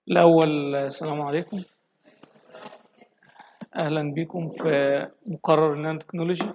الأول السلام عليكم أهلا بكم في مقرر النانو تكنولوجي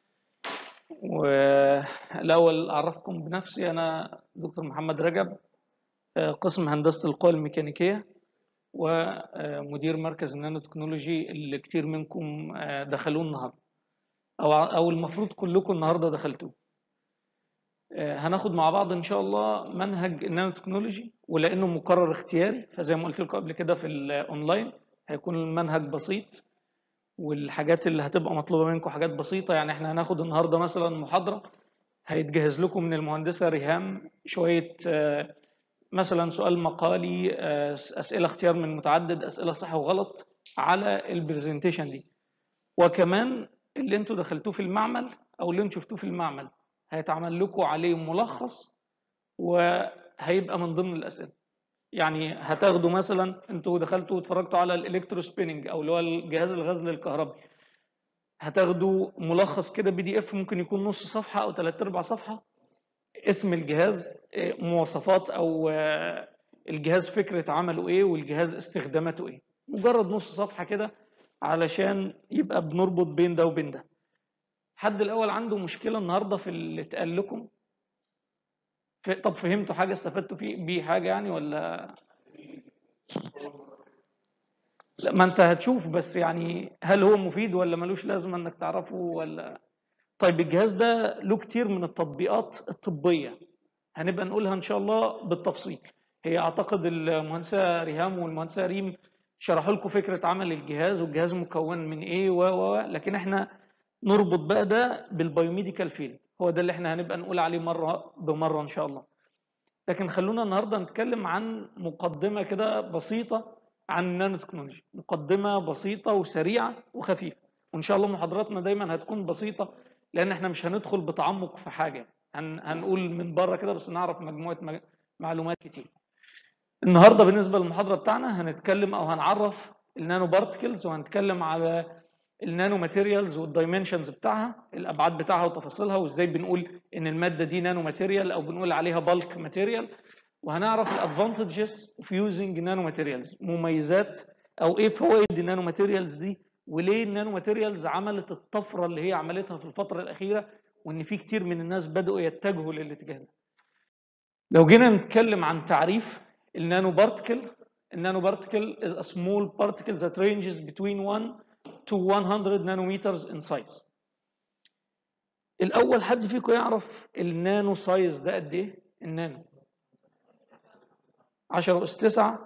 والأول أعرفكم بنفسي أنا دكتور محمد رجب قسم هندسة القوى الميكانيكية ومدير مركز النانو تكنولوجي اللي كتير منكم دخلوه النهاردة أو أو المفروض كلكم النهاردة دخلتوه هناخد مع بعض ان شاء الله منهج النانو تكنولوجي ولانه مقرر اختياري فزي ما قلت لكم قبل كده في الاونلاين هيكون المنهج بسيط والحاجات اللي هتبقى مطلوبه منكم حاجات بسيطه يعني احنا هناخد النهارده مثلا محاضره هيتجهز لكم من المهندسه ريهام شويه مثلا سؤال مقالي اسئله اختيار من متعدد اسئله صح وغلط على البرزنتيشن دي وكمان اللي انتوا دخلتوه في المعمل او اللي انتوا شفتوه في المعمل هيتعمل لكم عليه ملخص وهيبقى من ضمن الاسئله يعني هتاخدوا مثلا انتوا دخلتوا واتفرجتوا على الالكترو سبيننج او اللي هو الجهاز الغزل الكهربي هتاخدوا ملخص كده بي دي اف ممكن يكون نص صفحه او ثلاث ارباع صفحه اسم الجهاز مواصفات او الجهاز فكره عمله ايه والجهاز استخداماته ايه مجرد نص صفحه كده علشان يبقى بنربط بين ده وبين ده حد الاول عنده مشكله النهارده في اللي اتقال لكم طب فهمتوا حاجه استفدتوا فيه بيه حاجه يعني ولا لا ما انت هتشوف بس يعني هل هو مفيد ولا ملوش لازمه انك تعرفه ولا طيب الجهاز ده له كتير من التطبيقات الطبيه هنبقى نقولها ان شاء الله بالتفصيل هي اعتقد المهندسه ريهام والمهندسه ريم شرحوا لكم فكره عمل الجهاز والجهاز مكون من ايه و و لكن احنا نربط بقى ده بالبايوميديكال فيلد هو ده اللي احنا هنبقى نقول عليه مره بمره ان شاء الله لكن خلونا النهارده نتكلم عن مقدمه كده بسيطه عن النانو تكنولوجي مقدمه بسيطه وسريعه وخفيفه وان شاء الله محاضراتنا دايما هتكون بسيطه لان احنا مش هندخل بتعمق في حاجه هن هنقول من بره كده بس نعرف مجموعه معلومات كتير النهارده بالنسبه للمحاضره بتاعنا هنتكلم او هنعرف النانو بارتكلز وهنتكلم على النانو ماتيريالز والدايمنشنز بتاعها الابعاد بتاعها وتفاصيلها وازاي بنقول ان الماده دي نانو ماتيريال او بنقول عليها بالك ماتيريال وهنعرف الادفانتجز اوف يوزنج نانو ماتيريالز مميزات او ايه فوائد النانو ماتيريالز دي وليه النانو ماتيريالز عملت الطفره اللي هي عملتها في الفتره الاخيره وان في كتير من الناس بداوا يتجهوا للاتجاه ده لو جينا نتكلم عن تعريف النانو بارتكل النانو بارتكل is a small particle that ranges between 1 to 100 nanometers in size. الأول حد فيكم يعرف النانو سايز ده قد إيه؟ النانو 10 أس 9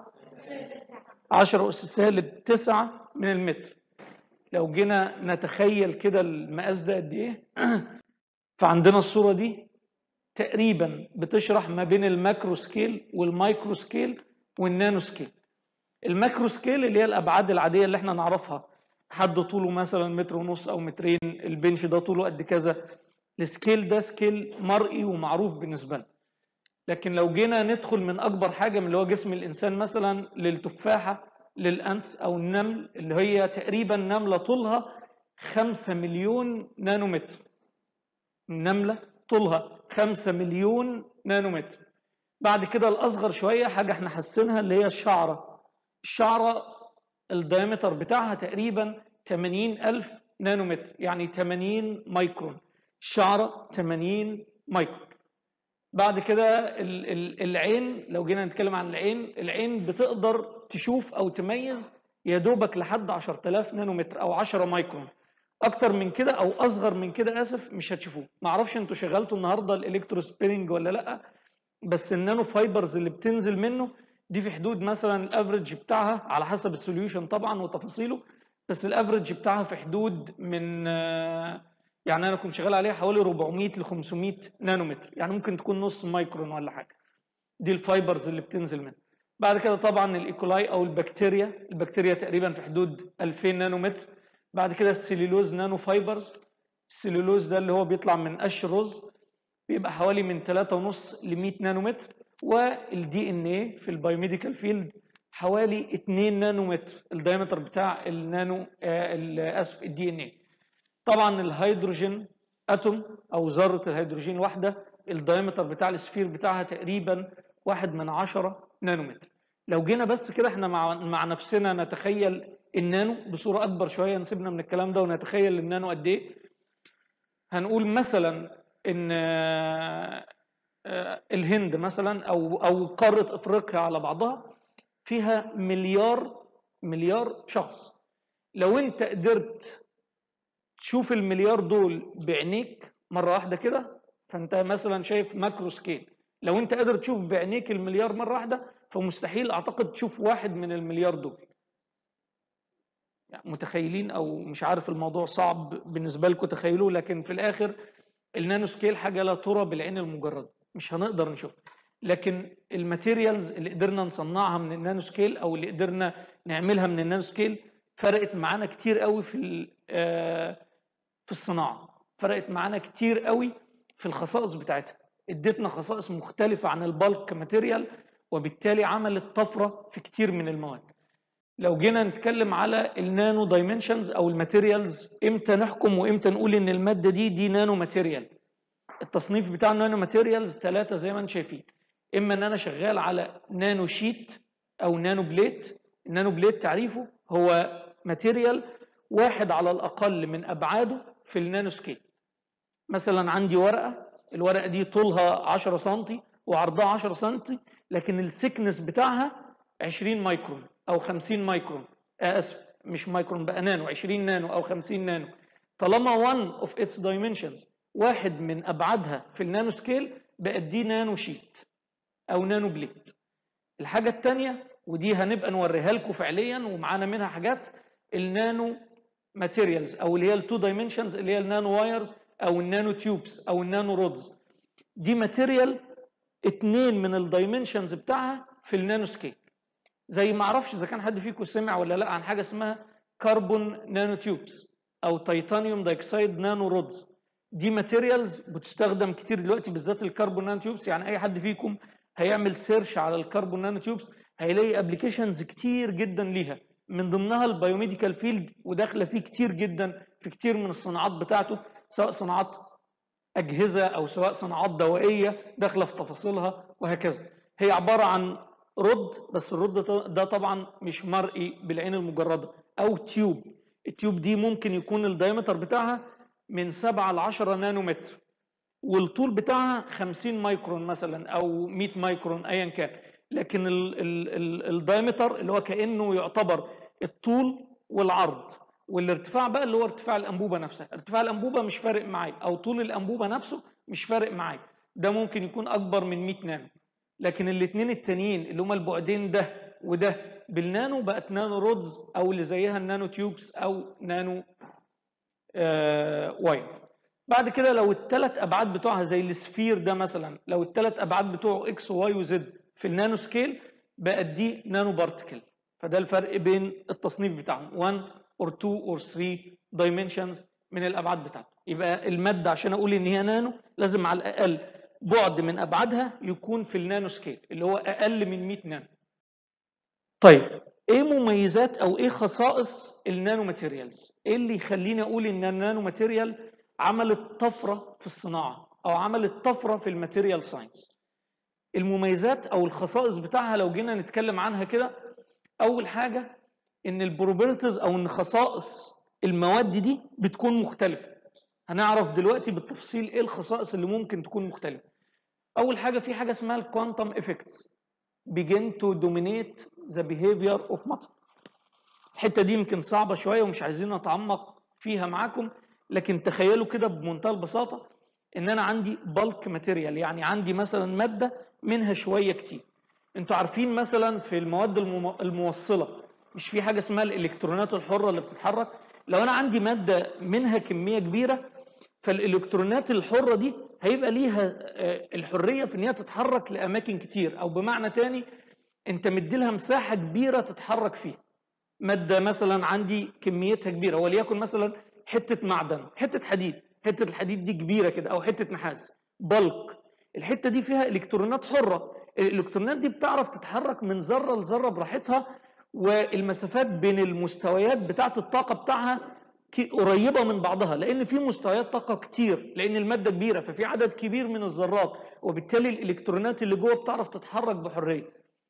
10 أس سالب 9 من المتر. لو جينا نتخيل كده المقاس ده قد إيه؟ فعندنا الصورة دي تقريبا بتشرح ما بين الماكرو سكيل والمايكرو سكيل والنانو سكيل. الماكرو سكيل اللي هي الأبعاد العادية اللي احنا نعرفها حد طوله مثلا متر ونص او مترين البنش ده طوله قد كذا السكيل ده سكيل مرئي ومعروف بالنسبه لنا لكن لو جينا ندخل من اكبر حاجه من اللي هو جسم الانسان مثلا للتفاحه للانس او النمل اللي هي تقريبا نمله طولها 5 مليون نانومتر النمله طولها 5 مليون نانومتر بعد كده الاصغر شويه حاجه احنا حاسينها اللي هي الشعره الشعره الدايمتر بتاعها تقريبا 80 ألف نانومتر يعني 80 مايكرون الشعرة 80 مايكرون بعد كده العين لو جينا نتكلم عن العين العين بتقدر تشوف أو تميز يا دوبك لحد 10000 نانومتر أو 10 مايكرون أكتر من كده أو أصغر من كده آسف مش هتشوفوه معرفش أنتوا شغلتوا النهاردة الإلكترو سبيننج ولا لأ بس النانو فايبرز اللي بتنزل منه دي في حدود مثلا الافريج بتاعها على حسب السوليوشن طبعا وتفاصيله بس الافريج بتاعها في حدود من يعني انا كنت شغال عليها حوالي 400 ل 500 نانومتر يعني ممكن تكون نص مايكرون ولا حاجه دي الفايبرز اللي بتنزل منها بعد كده طبعا الايكولاي او البكتيريا البكتيريا تقريبا في حدود 2000 نانومتر بعد كده السليلوز نانو فايبرز السليلوز ده اللي هو بيطلع من قش الرز بيبقى حوالي من 3.5 ل 100 نانومتر والدي ان ايه في البايوميديكال فيلد حوالي 2 نانومتر الدايمتر بتاع النانو اسف الدي ان ايه طبعا الهيدروجين اتوم او ذره الهيدروجين واحده الدايمتر بتاع السفير بتاعها تقريبا واحد من عشرة نانومتر لو جينا بس كده احنا مع مع نفسنا نتخيل النانو بصوره اكبر شويه نسيبنا من الكلام ده ونتخيل النانو قد ايه هنقول مثلا ان آه، آه، الهند مثلا او او قاره افريقيا على بعضها فيها مليار مليار شخص لو انت قدرت تشوف المليار دول بعينيك مره واحده كده فانت مثلا شايف ماكرو سكيل لو انت قادر تشوف بعينيك المليار مره واحده فمستحيل اعتقد تشوف واحد من المليار دول يعني متخيلين او مش عارف الموضوع صعب بالنسبه لكم تخيلوه لكن في الاخر النانو سكيل حاجه لا ترى بالعين المجرده مش هنقدر نشوفها لكن الماتيريالز اللي قدرنا نصنعها من النانو سكيل او اللي قدرنا نعملها من النانو سكيل فرقت معانا كتير قوي في آه، في الصناعه فرقت معانا كتير قوي في الخصائص بتاعتها ادتنا خصائص مختلفه عن البالك ماتيريال وبالتالي عملت طفره في كتير من المواد لو جينا نتكلم على النانو دايمنشنز او الماتيريالز امتى نحكم وامتى نقول ان الماده دي دي نانو ماتيريال التصنيف بتاع النانو ماتيريالز ثلاثه زي ما انتم شايفين اما ان انا شغال على نانو شيت او نانو بليت النانو بليت تعريفه هو ماتيريال واحد على الاقل من ابعاده في النانو سكيل مثلا عندي ورقه الورقه دي طولها 10 سم وعرضها 10 سم لكن السكنس بتاعها 20 مايكرون او 50 مايكرون آه، اسف مش مايكرون بقى نانو 20 نانو او 50 نانو طالما one of its dimensions واحد من ابعادها في النانو سكيل بقت دي نانو شيت او نانو بليت الحاجه الثانيه ودي هنبقى نوريها لكم فعليا ومعانا منها حاجات النانو ماتيريالز او اللي هي التو دايمنشنز اللي هي النانو وايرز او النانو تيوبس او النانو رودز دي ماتيريال اتنين من الدايمنشنز بتاعها في النانو سكيل زي ما اعرفش اذا كان حد فيكم سمع ولا لا عن حاجه اسمها كربون نانو تيوبس او تيتانيوم دايكسايد نانو رودز دي ماتيريالز بتستخدم كتير دلوقتي بالذات الكربون نانو تيوبس يعني اي حد فيكم هيعمل سيرش على الكربون نانو تيوبس هيلاقي ابلكيشنز كتير جدا ليها من ضمنها البايوميديكال فيلد وداخله فيه كتير جدا في كتير من الصناعات بتاعته سواء صناعات اجهزه او سواء صناعات دوائيه داخله في تفاصيلها وهكذا هي عباره عن رد بس الرد ده طبعا مش مرئي بالعين المجرده او تيوب التيوب دي ممكن يكون الدايمتر بتاعها من 7 ل 10 نانومتر والطول بتاعها 50 مايكرون مثلا او 100 مايكرون ايا كان لكن الدايمتر اللي هو كانه يعتبر الطول والعرض والارتفاع بقى اللي هو ارتفاع الانبوبه نفسها ارتفاع الانبوبه مش فارق معايا او طول الانبوبه نفسه مش فارق معايا ده ممكن يكون اكبر من 100 نانو لكن الاثنين التانيين اللي هما البعدين ده وده بالنانو بقت نانو رودز او اللي زيها النانو تيوبس او نانو آه واير بعد كده لو الثلاث ابعاد بتوعها زي السفير ده مثلا لو الثلاث ابعاد بتوعه اكس وواي وزد في النانو سكيل بقت دي نانو بارتكل فده الفرق بين التصنيف بتاعهم 1 اور 2 اور 3 dimensions من الابعاد بتاعته يبقى الماده عشان اقول ان هي نانو لازم على الاقل بعد من ابعادها يكون في النانو سكيل اللي هو اقل من 100 نانو طيب ايه مميزات او ايه خصائص النانو ماتيريالز ايه اللي يخليني اقول ان النانو ماتيريال عملت طفره في الصناعه او عملت طفره في الماتيريال ساينس المميزات او الخصائص بتاعها لو جينا نتكلم عنها كده اول حاجه ان البروبرتيز او ان خصائص المواد دي بتكون مختلفه هنعرف دلوقتي بالتفصيل ايه الخصائص اللي ممكن تكون مختلفه اول حاجه في حاجه اسمها الكوانتم افكتس begin to dominate the behavior of matter الحته دي يمكن صعبه شويه ومش عايزين نتعمق فيها معاكم لكن تخيلوا كده بمنتهى البساطه ان انا عندي بالك ماتيريال يعني عندي مثلا ماده منها شويه كتير انتوا عارفين مثلا في المواد الموصله مش في حاجه اسمها الالكترونات الحره اللي بتتحرك لو انا عندي ماده منها كميه كبيره فالالكترونات الحره دي هيبقى ليها الحريه في ان هي تتحرك لاماكن كتير او بمعنى تاني انت مديلها مساحه كبيره تتحرك فيها ماده مثلا عندي كميتها كبيره وليكن مثلا حته معدن حته حديد حته الحديد دي كبيره كده او حته نحاس بلك الحته دي فيها الكترونات حره الالكترونات دي بتعرف تتحرك من ذره لذره براحتها والمسافات بين المستويات بتاعه الطاقه بتاعها قريبه من بعضها لان في مستويات طاقه كتير لان الماده كبيره ففي عدد كبير من الذرات وبالتالي الالكترونات اللي جوه بتعرف تتحرك بحريه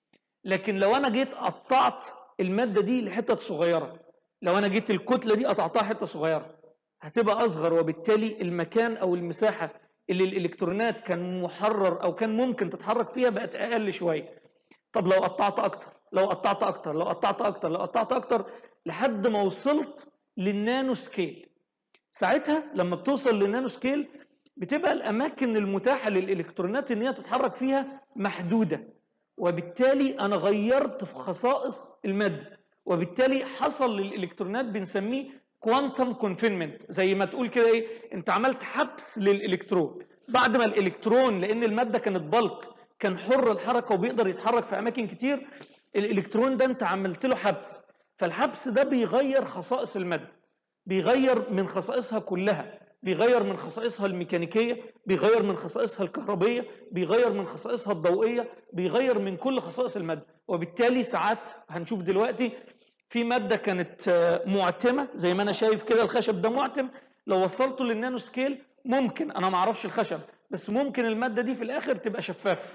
لكن لو انا جيت قطعت الماده دي لحتت صغيره لو انا جيت الكتله دي قطعتها حته صغيره هتبقى اصغر وبالتالي المكان او المساحه اللي الالكترونات كان محرر او كان ممكن تتحرك فيها بقت اقل شويه طب لو قطعت اكتر لو قطعت اكتر لو قطعت اكتر لو قطعت اكتر لحد ما وصلت للنانو سكيل ساعتها لما بتوصل للنانو سكيل بتبقى الاماكن المتاحه للالكترونات ان هي تتحرك فيها محدوده وبالتالي انا غيرت في خصائص الماده وبالتالي حصل للالكترونات بنسميه كوانتم كونفينمنت زي ما تقول كده ايه انت عملت حبس للالكترون بعد ما الالكترون لان الماده كانت بلق كان حر الحركه وبيقدر يتحرك في اماكن كتير الالكترون ده انت عملت له حبس فالحبس ده بيغير خصائص الماده بيغير من خصائصها كلها بيغير من خصائصها الميكانيكيه بيغير من خصائصها الكهربيه بيغير من خصائصها الضوئيه بيغير من كل خصائص الماده وبالتالي ساعات هنشوف دلوقتي في ماده كانت معتمه زي ما انا شايف كده الخشب ده معتم لو وصلته للنانو سكيل ممكن انا ما اعرفش الخشب بس ممكن الماده دي في الاخر تبقى شفافه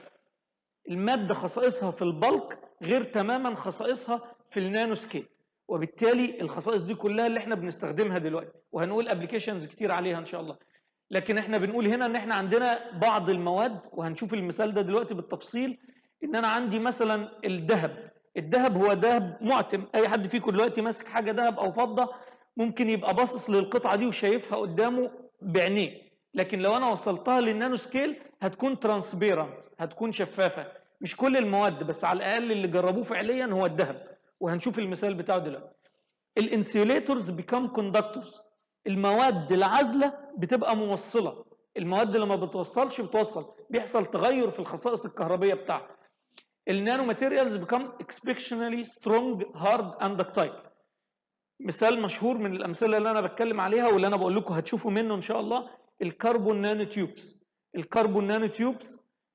الماده خصائصها في البلك غير تماما خصائصها في النانو سكيل وبالتالي الخصائص دي كلها اللي احنا بنستخدمها دلوقتي وهنقول ابلكيشنز كتير عليها ان شاء الله لكن احنا بنقول هنا ان احنا عندنا بعض المواد وهنشوف المثال ده دلوقتي بالتفصيل ان انا عندي مثلا الذهب الذهب هو ذهب معتم اي حد فيكم دلوقتي ماسك حاجه ذهب او فضه ممكن يبقى باصص للقطعه دي وشايفها قدامه بعينيه لكن لو انا وصلتها للنانو سكيل هتكون ترانسبيرنت هتكون شفافه مش كل المواد بس على الاقل اللي جربوه فعليا هو الذهب وهنشوف المثال بتاعه دلوقتي الانسيوليتورز بيكام كوندكتورز المواد العازله بتبقى موصله المواد اللي ما بتوصلش بتوصل بيحصل تغير في الخصائص الكهربيه بتاعها النانو ماتيريالز become exceptionally strong hard and ductile مثال مشهور من الامثله اللي انا بتكلم عليها واللي انا بقول لكم هتشوفوا منه ان شاء الله الكربون نانو تيوبس الكربون نانو تيوبس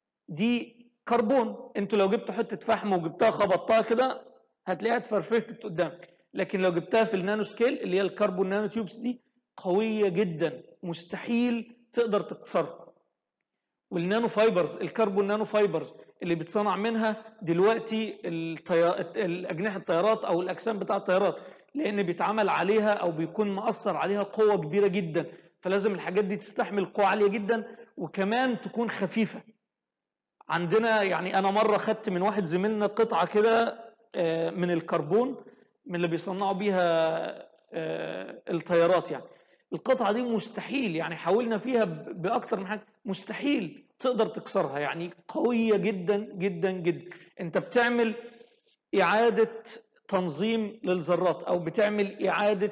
دي كربون انتوا لو جبتوا حته فحم وجبتها خبطتها كده هتلاقيها اتفرفشت قدامك لكن لو جبتها في النانو سكيل اللي هي الكربون نانو تيوبس دي قويه جدا مستحيل تقدر تكسرها والنانو فايبرز الكربون نانو فايبرز اللي بتصنع منها دلوقتي الطي... الاجنحه الطيارات او الاجسام بتاع الطيارات لان بيتعمل عليها او بيكون مأثر عليها قوه كبيره جدا فلازم الحاجات دي تستحمل قوه عاليه جدا وكمان تكون خفيفه عندنا يعني انا مره خدت من واحد زميلنا قطعه كده من الكربون من اللي بيصنعوا بيها الطيارات يعني القطعه دي مستحيل يعني حاولنا فيها باكتر من حاجه مستحيل تقدر تكسرها يعني قويه جدا جدا جدا انت بتعمل اعاده تنظيم للذرات او بتعمل اعاده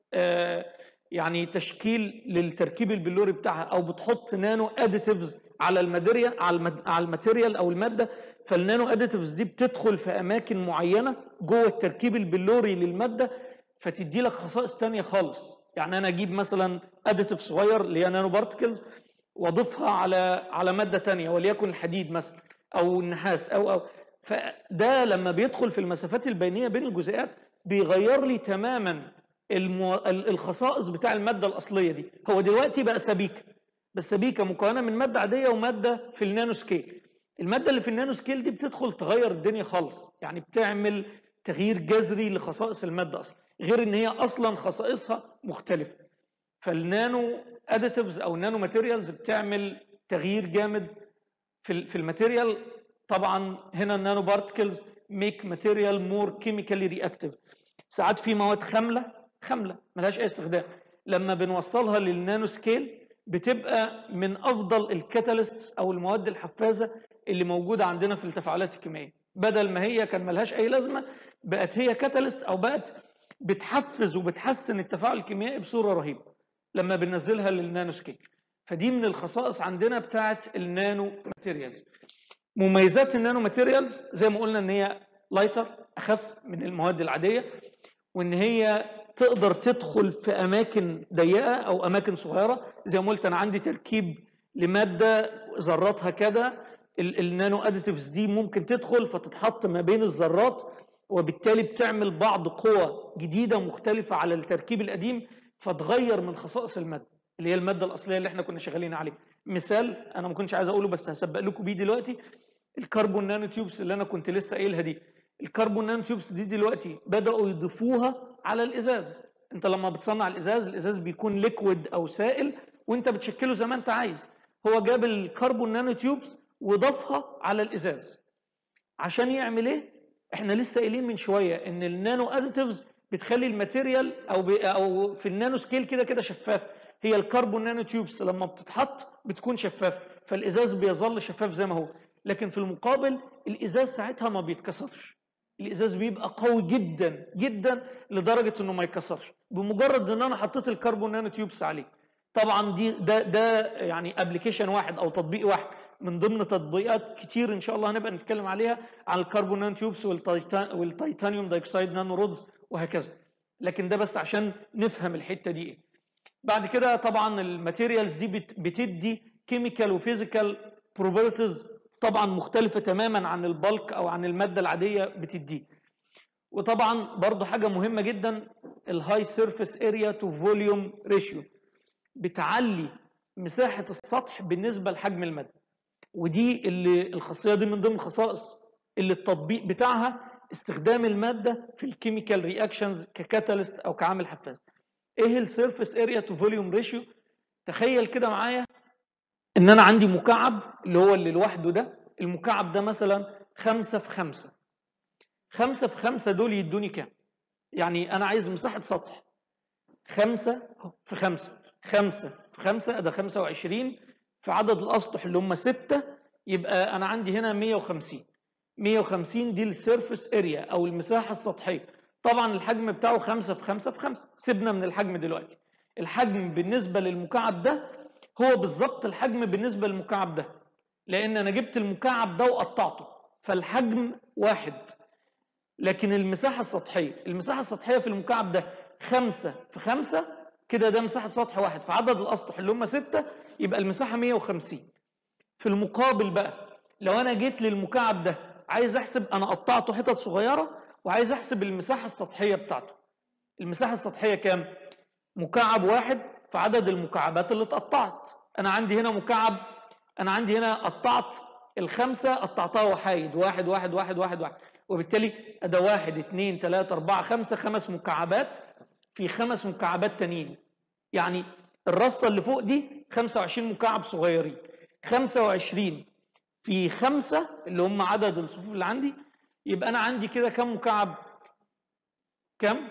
يعني تشكيل للتركيب البلوري بتاعها او بتحط نانو اديتيفز على الماتيريال على الماتيريال او الماده فالنانو اديتيفز دي بتدخل في اماكن معينه جوه التركيب البلوري للماده فتدي لك خصائص ثانيه خالص يعني انا اجيب مثلا اديتيف صغير اللي هي نانو بارتكلز واضيفها على على ماده ثانيه وليكن الحديد مثلا او النحاس او او فده لما بيدخل في المسافات البينيه بين الجزيئات بيغير لي تماما المو... الخصائص بتاع الماده الاصليه دي هو دلوقتي بقى سبيكه بس سبيكه مكونه من ماده عاديه وماده في النانو سكيل الماده اللي في النانو سكيل دي بتدخل تغير الدنيا خالص يعني بتعمل تغيير جذري لخصائص الماده اصلا غير ان هي اصلا خصائصها مختلفه فالنانو اديتيفز او النانو ماتيريالز بتعمل تغيير جامد في في الماتيريال طبعا هنا النانو بارتكلز ميك ماتيريال مور كيميكالي رياكتيف ساعات في مواد خامله خامله ملهاش اي استخدام لما بنوصلها للنانو سكيل بتبقى من افضل الكاتاليستس او المواد الحفازه اللي موجوده عندنا في التفاعلات الكيميائيه بدل ما هي كان ملهاش اي لازمه بقت هي كاتاليست او بقت بتحفز وبتحسن التفاعل الكيميائي بصوره رهيبه لما بننزلها للنانو سكيل فدي من الخصائص عندنا بتاعه النانو ماتيريالز مميزات النانو ماتيريالز زي ما قلنا ان هي لايتر اخف من المواد العاديه وان هي تقدر تدخل في اماكن ضيقه او اماكن صغيره زي ما قلت انا عندي تركيب لماده ذراتها كده النانو اديتيفز دي ممكن تدخل فتتحط ما بين الذرات وبالتالي بتعمل بعض قوى جديده مختلفه على التركيب القديم فتغير من خصائص الماده اللي هي الماده الاصليه اللي احنا كنا شغالين عليها مثال انا ما كنتش عايز اقوله بس هسبق لكم بيه دلوقتي الكربون نانو تيوبس اللي انا كنت لسه قايلها دي الكربون نانو تيوبس دي دلوقتي بداوا يضيفوها على الازاز انت لما بتصنع الازاز الازاز بيكون ليكويد او سائل وانت بتشكله زي ما انت عايز هو جاب الكربون نانو تيوبس وضافها على الازاز عشان يعمل ايه احنا لسه قايلين من شويه ان النانو اديتيفز بتخلي الماتيريال او بي او في النانو سكيل كده كده شفاف هي الكربون نانو تيوبس لما بتتحط بتكون شفاف فالازاز بيظل شفاف زي ما هو لكن في المقابل الازاز ساعتها ما بيتكسرش الازاز بيبقى قوي جدا جدا لدرجه انه ما يتكسرش بمجرد ان انا حطيت الكربون نانو تيوبس عليه طبعا دي ده ده يعني ابلكيشن واحد او تطبيق واحد من ضمن تطبيقات كتير ان شاء الله هنبقى نتكلم عليها على الكربون نانو تيوبس والتيتان والتيتانيوم دايوكسيد نانو رودز وهكذا لكن ده بس عشان نفهم الحته دي ايه بعد كده طبعا الماتيريالز دي بتدي كيميكال وفيزيكال بروبرتيز طبعا مختلفه تماما عن البلك او عن الماده العاديه بتديه وطبعا برضو حاجه مهمه جدا الهاي سيرفيس اريا تو فوليوم ريشيو بتعلي مساحه السطح بالنسبه لحجم الماده ودي اللي الخاصيه دي من ضمن الخصائص اللي التطبيق بتاعها استخدام الماده في الكيميكال رياكشنز ككاتاليست او كعامل حفاز ايه السيرفيس اريا تو فوليوم ريشيو تخيل كده معايا ان انا عندي مكعب اللي هو اللي لوحده ده المكعب ده مثلا خمسة في خمسة خمسة في خمسة دول يدوني كام يعني انا عايز مساحة سطح خمسة في خمسة خمسة في خمسة ده خمسة وعشرين في عدد الاسطح اللي هم ستة يبقى انا عندي هنا 150 150 دي السيرفس اريا او المساحة السطحية طبعا الحجم بتاعه خمسة في خمسة في خمسة سيبنا من الحجم دلوقتي الحجم بالنسبة للمكعب ده هو بالظبط الحجم بالنسبة للمكعب ده لأن أنا جبت المكعب ده وقطعته فالحجم واحد لكن المساحة السطحية المساحة السطحية في المكعب ده خمسة في خمسة كده ده مساحة سطح واحد في عدد الأسطح اللي هم ستة يبقى المساحة 150 في المقابل بقى لو أنا جيت للمكعب ده عايز أحسب أنا قطعته حتت صغيرة وعايز أحسب المساحة السطحية بتاعته المساحة السطحية كام؟ مكعب واحد في عدد المكعبات اللي اتقطعت انا عندي هنا مكعب انا عندي هنا قطعت الخمسه قطعتها وحايد واحد واحد واحد واحد واحد وبالتالي ده واحد اثنين ثلاثة أربعة خمسة خمس مكعبات في خمس مكعبات تانيين يعني الرصة اللي فوق دي 25 مكعب صغيرين 25 في خمسة اللي هم عدد الصفوف اللي عندي يبقى أنا عندي كده كم مكعب؟ كم؟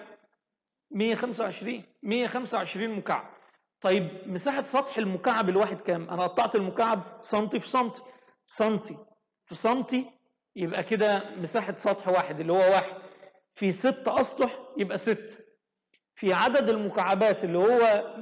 125 125 مكعب طيب مساحة سطح المكعب الواحد كام؟ أنا قطعت المكعب سنتي في سنتي سنتي في سنتي يبقى كده مساحة سطح واحد اللي هو واحد في ست أسطح يبقى ست في عدد المكعبات اللي هو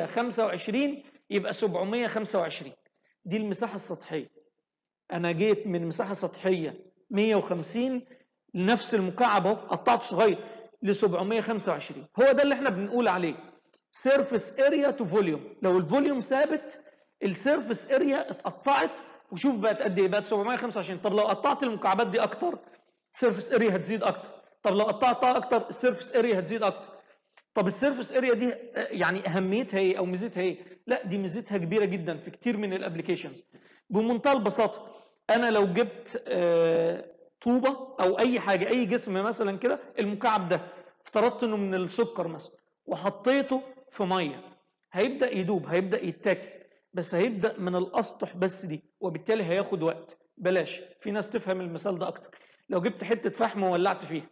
125 يبقى 725 دي المساحة السطحية أنا جيت من مساحة سطحية 150 لنفس المكعب اهو قطعته صغير ل 725 هو ده اللي احنا بنقول عليه سيرفيس اريا تو فوليوم لو الفوليوم ثابت السيرفيس اريا اتقطعت وشوف بقت قد ايه بقت 725 طب لو قطعت المكعبات دي اكتر السيرفيس اريا هتزيد اكتر طب لو قطعتها اكتر السيرفيس اريا هتزيد اكتر طب السيرفيس اريا دي يعني اهميتها ايه او ميزتها ايه لا دي ميزتها كبيره جدا في كتير من الابلكيشنز بمنتهى البساطه انا لو جبت آه طوبه او اي حاجه اي جسم مثلا كده المكعب ده افترضت انه من السكر مثلا وحطيته في ميه هيبدا يدوب هيبدا يتاكل بس هيبدا من الاسطح بس دي وبالتالي هياخد وقت بلاش في ناس تفهم المثال ده اكتر لو جبت حته فحم وولعت فيها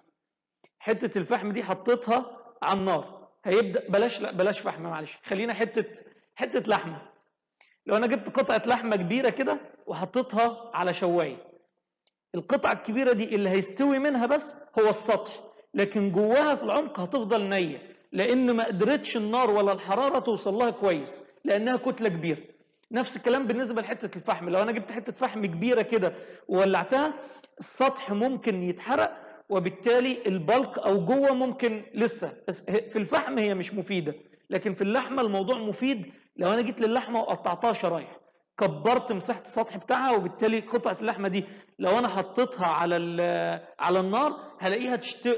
حته الفحم دي حطيتها على النار هيبدا بلاش لا بلاش فحم معلش خلينا حته حته لحمه لو انا جبت قطعه لحمه كبيره كده وحطيتها على شوايه القطعه الكبيره دي اللي هيستوي منها بس هو السطح لكن جواها في العمق هتفضل نيه لان ما قدرتش النار ولا الحراره توصل لها كويس لانها كتله كبيره نفس الكلام بالنسبه لحته الفحم لو انا جبت حته فحم كبيره كده وولعتها السطح ممكن يتحرق وبالتالي البلك او جوه ممكن لسه بس في الفحم هي مش مفيده لكن في اللحمه الموضوع مفيد لو انا جيت للحمه وقطعتها شرايح كبرت مساحه السطح بتاعها وبالتالي قطعه اللحمه دي لو انا حطيتها على على النار هلاقيها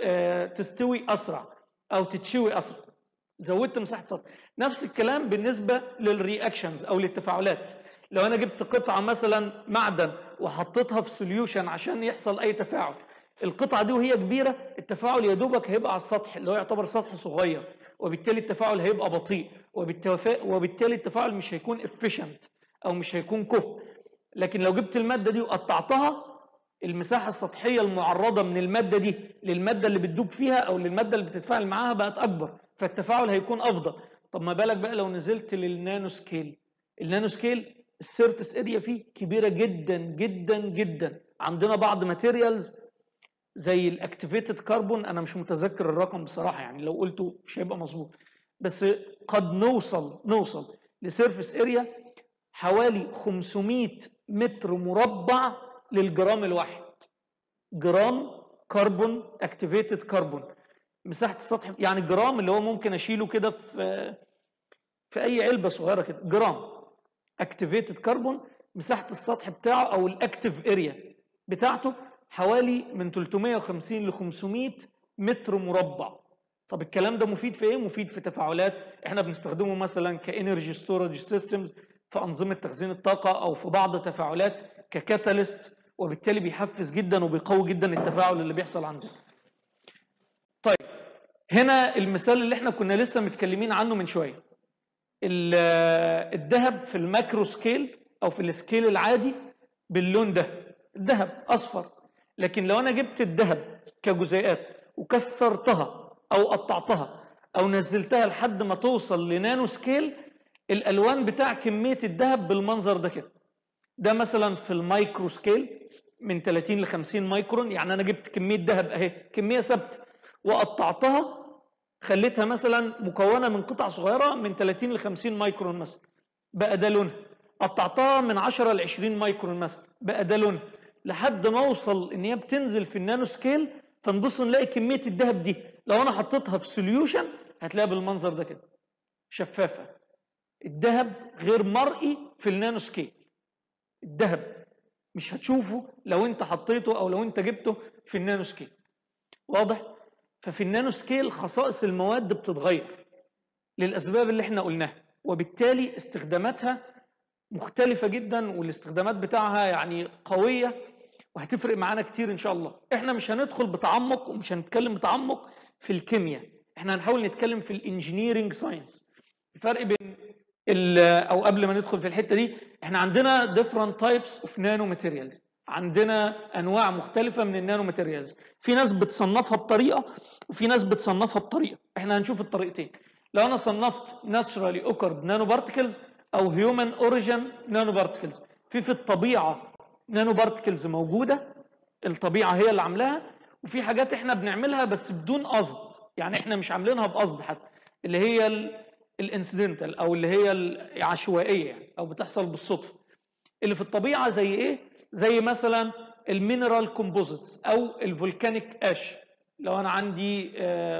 تستوي اسرع او تتشوي اسرع زودت مساحه السطح نفس الكلام بالنسبه للرياكشنز او للتفاعلات لو انا جبت قطعه مثلا معدن وحطيتها في سوليوشن عشان يحصل اي تفاعل القطعه دي وهي كبيره التفاعل يا دوبك هيبقى على السطح اللي هو يعتبر سطح صغير وبالتالي التفاعل هيبقى بطيء وبالتالي التفاعل مش هيكون efficient او مش هيكون كفء لكن لو جبت الماده دي وقطعتها المساحه السطحيه المعرضه من الماده دي للماده اللي بتدوب فيها او للماده اللي بتتفاعل معاها بقت اكبر فالتفاعل هيكون افضل طب ما بالك بقى لو نزلت للنانو سكيل النانو سكيل السيرفس اريا فيه كبيره جدا جدا جدا عندنا بعض ماتيريالز زي الاكتيفيتد كربون انا مش متذكر الرقم بصراحه يعني لو قلته مش هيبقى مظبوط بس قد نوصل نوصل لسيرفس اريا حوالي 500 متر مربع للجرام الواحد جرام كربون اكتيفيتد كربون مساحه السطح يعني جرام اللي هو ممكن اشيله كده في في اي علبه صغيره كده جرام اكتيفيتد كربون مساحه السطح بتاعه او الاكتيف اريا بتاعته حوالي من 350 ل 500 متر مربع طب الكلام ده مفيد في ايه مفيد في تفاعلات احنا بنستخدمه مثلا كانرجي ستورج سيستمز في انظمه تخزين الطاقه او في بعض تفاعلات ككاتاليست وبالتالي بيحفز جدا وبيقوي جدا التفاعل اللي بيحصل عندنا طيب هنا المثال اللي احنا كنا لسه متكلمين عنه من شويه الذهب في الماكرو سكيل او في السكيل العادي باللون ده الذهب اصفر لكن لو انا جبت الذهب كجزيئات وكسرتها او قطعتها او نزلتها لحد ما توصل لنانو سكيل الالوان بتاع كميه الذهب بالمنظر ده كده ده مثلا في المايكرو سكيل من 30 ل 50 مايكرون يعني انا جبت كميه ذهب اهي كميه ثابته وقطعتها خليتها مثلا مكونه من قطع صغيره من 30 ل 50 مايكرون مثلا بقى ده لونها قطعتها من 10 ل 20 مايكرون مثلا بقى ده لونها لحد ما اوصل ان هي بتنزل في النانو سكيل فنبص نلاقي كميه الذهب دي لو انا حطيتها في سوليوشن هتلاقيها بالمنظر ده كده شفافه الذهب غير مرئي في النانو سكيل الذهب مش هتشوفه لو انت حطيته او لو انت جبته في النانو سكيل واضح ففي النانو سكيل خصائص المواد بتتغير للاسباب اللي احنا قلناها وبالتالي استخداماتها مختلفه جدا والاستخدامات بتاعها يعني قويه وهتفرق معانا كتير ان شاء الله احنا مش هندخل بتعمق ومش هنتكلم بتعمق في الكيمياء احنا هنحاول نتكلم في الانجينيرنج ساينس الفرق بين او قبل ما ندخل في الحته دي احنا عندنا different types of nanomaterials عندنا انواع مختلفه من النانو ماتيريالز في ناس بتصنفها بطريقه وفي ناس بتصنفها بطريقه احنا هنشوف الطريقتين لو انا صنفت naturally occurred نانو بارتكلز او هيومن اوريجين نانو بارتكلز في في الطبيعه نانو بارتكلز موجوده الطبيعه هي اللي عاملاها وفي حاجات احنا بنعملها بس بدون قصد يعني احنا مش عاملينها بقصد حتى اللي هي الانسيدنتال او اللي هي العشوائيه يعني او بتحصل بالصدفه اللي في الطبيعه زي ايه زي مثلا المينرال كومبوزيتس او الفولكانيك اش لو انا عندي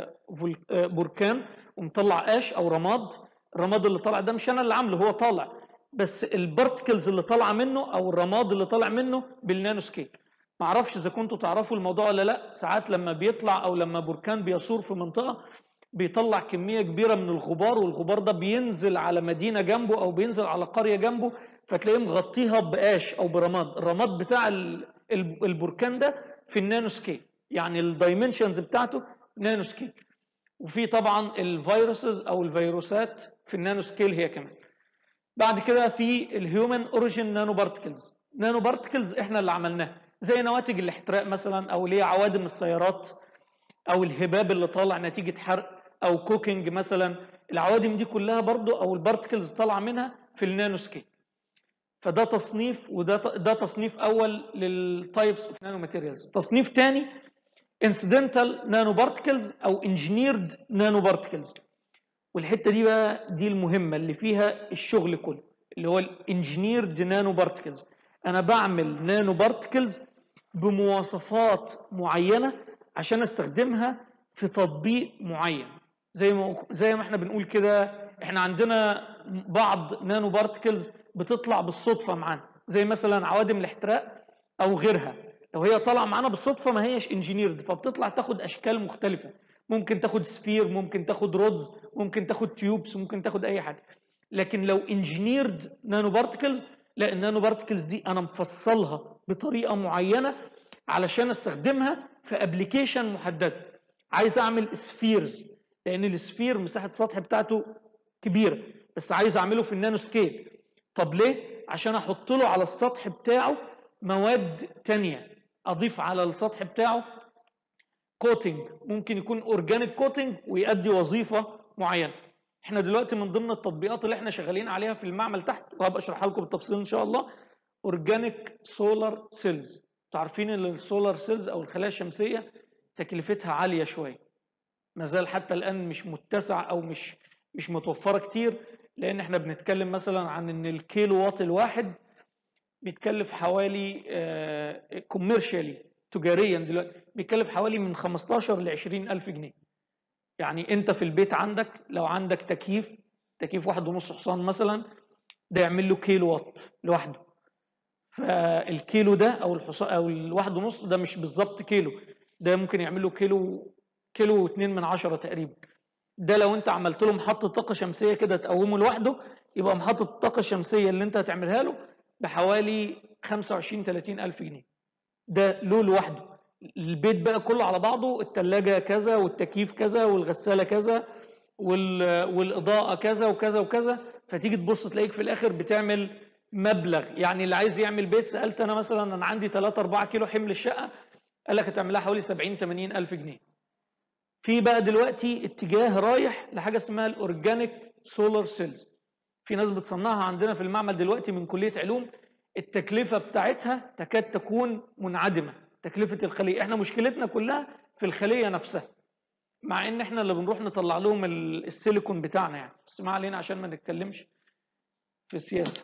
بركان ومطلع اش او رماد الرماد اللي طالع ده مش انا اللي عامله هو طالع بس البارتكلز اللي طالعه منه او الرماد اللي طالع منه بالنانو سكيل ما اعرفش اذا كنتوا تعرفوا الموضوع ولا لا ساعات لما بيطلع او لما بركان بيثور في منطقه بيطلع كميه كبيره من الغبار والغبار ده بينزل على مدينه جنبه او بينزل على قريه جنبه فتلاقيه مغطيها بقاش او برماد الرماد بتاع البركان ده في النانو سكيل يعني الدايمنشنز بتاعته نانو سكيل وفي طبعا الفيروسز او الفيروسات في النانو سكيل هي كمان بعد كده في الهيومن اوريجين نانو بارتكلز نانو بارتكلز احنا اللي عملناها زي نواتج الاحتراق مثلا او اللي هي عوادم السيارات او الهباب اللي طالع نتيجه حرق او كوكينج مثلا العوادم دي كلها برضو او البارتكلز طالعه منها في النانو سكيل فده تصنيف وده ده تصنيف اول للتايبس اوف نانو ماتيريالز تصنيف ثاني انسيدنتال نانو بارتكلز او انجينيرد نانو بارتكلز والحته دي بقى دي المهمه اللي فيها الشغل كله اللي هو الانجينيرد نانو بارتكلز انا بعمل نانو بارتكلز بمواصفات معينه عشان استخدمها في تطبيق معين زي ما زي ما احنا بنقول كده احنا عندنا بعض نانو بارتكلز بتطلع بالصدفه معانا زي مثلا عوادم الاحتراق او غيرها لو هي طالعه معانا بالصدفه ما هيش انجينيرد فبتطلع تاخد اشكال مختلفه ممكن تاخد سفير ممكن تاخد رودز ممكن تاخد تيوبس ممكن تاخد اي حاجه لكن لو انجينيرد نانو بارتكلز لا النانو بارتكلز دي انا مفصلها بطريقه معينه علشان استخدمها في ابلكيشن محدده عايز اعمل سفيرز لان السفير مساحه السطح بتاعته كبيره بس عايز اعمله في النانو سكيل طب ليه عشان احط له على السطح بتاعه مواد تانية اضيف على السطح بتاعه كوتنج ممكن يكون اورجانيك كوتنج ويؤدي وظيفه معينه احنا دلوقتي من ضمن التطبيقات اللي احنا شغالين عليها في المعمل تحت وهبقى اشرحها لكم بالتفصيل ان شاء الله اورجانيك سولار سيلز عارفين ان السولار سيلز او الخلايا الشمسيه تكلفتها عاليه شويه ما زال حتى الان مش متسع او مش مش متوفره كتير لان احنا بنتكلم مثلا عن ان الكيلو وات الواحد بيتكلف حوالي كوميرشالي تجاريا دلوقتي بيتكلف حوالي من 15 ل 20 الف جنيه يعني انت في البيت عندك لو عندك تكييف تكييف واحد ونص حصان مثلا ده يعمل له كيلو وات لوحده فالكيلو ده او الحصان او الواحد ونص ده مش بالظبط كيلو ده ممكن يعمل له كيلو كيلو واتنين من عشرة تقريبا ده لو انت عملت له محطة طاقة شمسية كده تقومه لوحده يبقى محطة الطاقة الشمسية اللي انت هتعملها له بحوالي 25 30 ألف جنيه ده له لوحده البيت بقى كله على بعضه التلاجة كذا والتكييف كذا والغسالة كذا والإضاءة كذا وكذا وكذا فتيجي تبص تلاقيك في الآخر بتعمل مبلغ يعني اللي عايز يعمل بيت سألت أنا مثلا أنا عندي 3 4 كيلو حمل الشقة قال لك هتعملها حوالي 70 80 ألف جنيه في بقى دلوقتي اتجاه رايح لحاجة اسمها الأورجانيك سولار سيلز في ناس بتصنعها عندنا في المعمل دلوقتي من كلية علوم التكلفة بتاعتها تكاد تكون منعدمة تكلفة الخلية احنا مشكلتنا كلها في الخلية نفسها مع ان احنا اللي بنروح نطلع لهم السيليكون بتاعنا يعني بس ما علينا عشان ما نتكلمش في السياسة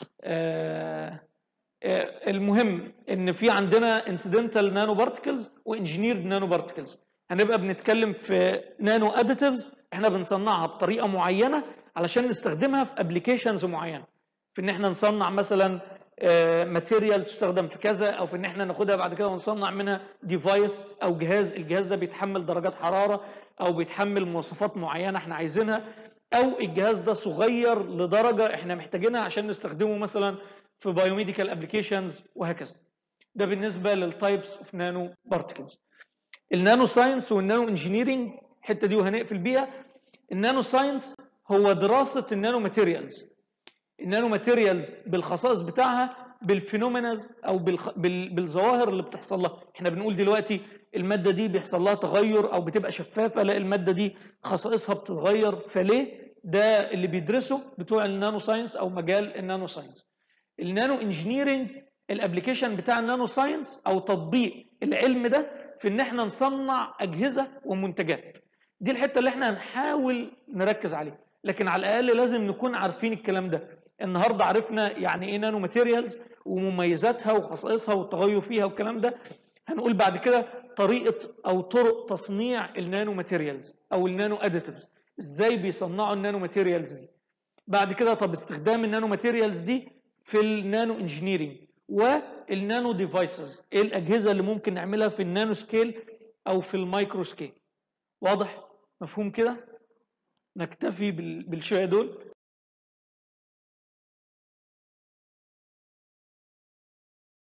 آه آه المهم ان في عندنا انسيدنتال نانو بارتكلز وانجينيرد نانو بارتكلز هنبقى بنتكلم في نانو اديتيفز احنا بنصنعها بطريقه معينه علشان نستخدمها في ابلكيشنز معينه في ان احنا نصنع مثلا ماتيريال تستخدم في كذا او في ان احنا ناخدها بعد كده ونصنع منها ديفايس او جهاز الجهاز ده بيتحمل درجات حراره او بيتحمل مواصفات معينه احنا عايزينها او الجهاز ده صغير لدرجه احنا محتاجينها عشان نستخدمه مثلا في بايوميديكال ابلكيشنز وهكذا ده بالنسبه للتايبس اوف نانو بارتكلز النانو ساينس والنانو انجينيرنج الحته دي وهنقفل بيها النانو ساينس هو دراسه النانو ماتيريالز النانو ماتيريالز بالخصائص بتاعها بالفينومينز او بالخ... بال... بالظواهر اللي بتحصل لها احنا بنقول دلوقتي الماده دي بيحصل لها تغير او بتبقى شفافه لا الماده دي خصائصها بتتغير فليه ده اللي بيدرسه بتوع النانو ساينس او مجال النانو ساينس النانو انجينيرنج الابلكيشن بتاع النانو ساينس او تطبيق العلم ده في ان احنا نصنع اجهزه ومنتجات دي الحته اللي احنا هنحاول نركز عليها لكن على الاقل لازم نكون عارفين الكلام ده النهارده عرفنا يعني ايه نانو ماتيريالز ومميزاتها وخصائصها والتغير فيها والكلام ده هنقول بعد كده طريقه او طرق تصنيع النانو ماتيريالز او النانو اديتيفز ازاي بيصنعوا النانو ماتيريالز دي بعد كده طب استخدام النانو ماتيريالز دي في النانو انجينيرنج والنانو ديفايسز ايه الاجهزه اللي ممكن نعملها في النانو سكيل او في المايكرو سكيل واضح مفهوم كده نكتفي بالشويه دول